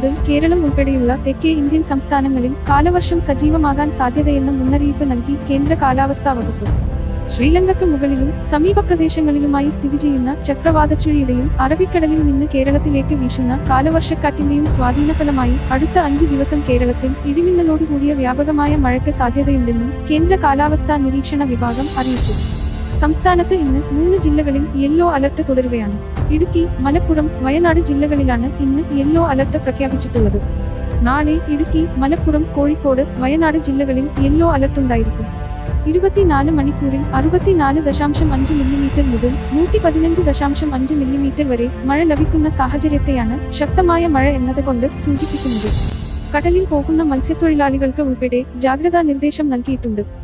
മുതൽ കേരളം ഉൾപ്പെടെയുള്ള തെക്കേ ഇന്ത്യൻ സംസ്ഥാനങ്ങളിൽ കാലവർഷം സജീവമാകാൻ സാധ്യതയെന്ന മുന്നറിയിപ്പ് നൽകി കേന്ദ്ര കാലാവസ്ഥാ വകുപ്പ് ശ്രീലങ്കയ്ക്ക് മുകളിലും സമീപ പ്രദേശങ്ങളിലുമായി സ്ഥിതി ചെയ്യുന്ന ചക്രവാതച്ചുഴിയുടെയും അറബിക്കടലിൽ നിന്ന് കേരളത്തിലേക്ക് വീശുന്ന കാലവർഷക്കാറ്റിന്റെയും സ്വാധീനഫലമായി അടുത്ത അഞ്ചു ദിവസം കേരളത്തിൽ ഇടിമിന്നലോടുകൂടിയ വ്യാപകമായ മഴയ്ക്ക് സാധ്യതയുണ്ടെന്നും കേന്ദ്ര കാലാവസ്ഥാ നിരീക്ഷണ വിഭാഗം അറിയിച്ചു സംസ്ഥാനത്ത് ഇന്ന് മൂന്ന് ജില്ലകളിൽ യെല്ലോ അലർട്ട് തുടരുകയാണ് ഇടുക്കി മലപ്പുറം വയനാട് ജില്ലകളിലാണ് ഇന്ന് യെല്ലോ അലർട്ട് പ്രഖ്യാപിച്ചിട്ടുള്ളത് നാളെ ഇടുക്കി മലപ്പുറം കോഴിക്കോട് വയനാട് ജില്ലകളിൽ യെല്ലോ അലർട്ട് ഉണ്ടായിരിക്കും ഇരുപത്തിനാല് മണിക്കൂറിൽ അറുപത്തിനാല് ദശാംശം അഞ്ച് മില്ലിമീറ്റർ മുതൽ നൂറ്റി പതിനഞ്ച് ദശാംശം അഞ്ച് മില്ലിമീറ്റർ വരെ മഴ ലഭിക്കുന്ന സാഹചര്യത്തെയാണ് ശക്തമായ മഴ എന്നതുകൊണ്ട് സൂചിപ്പിക്കുന്നത് കടലിൽ പോകുന്ന മത്സ്യത്തൊഴിലാളികൾക്ക് ഉൾപ്പെടെ ജാഗ്രതാ നിർദ്ദേശം നൽകിയിട്ടുണ്ട്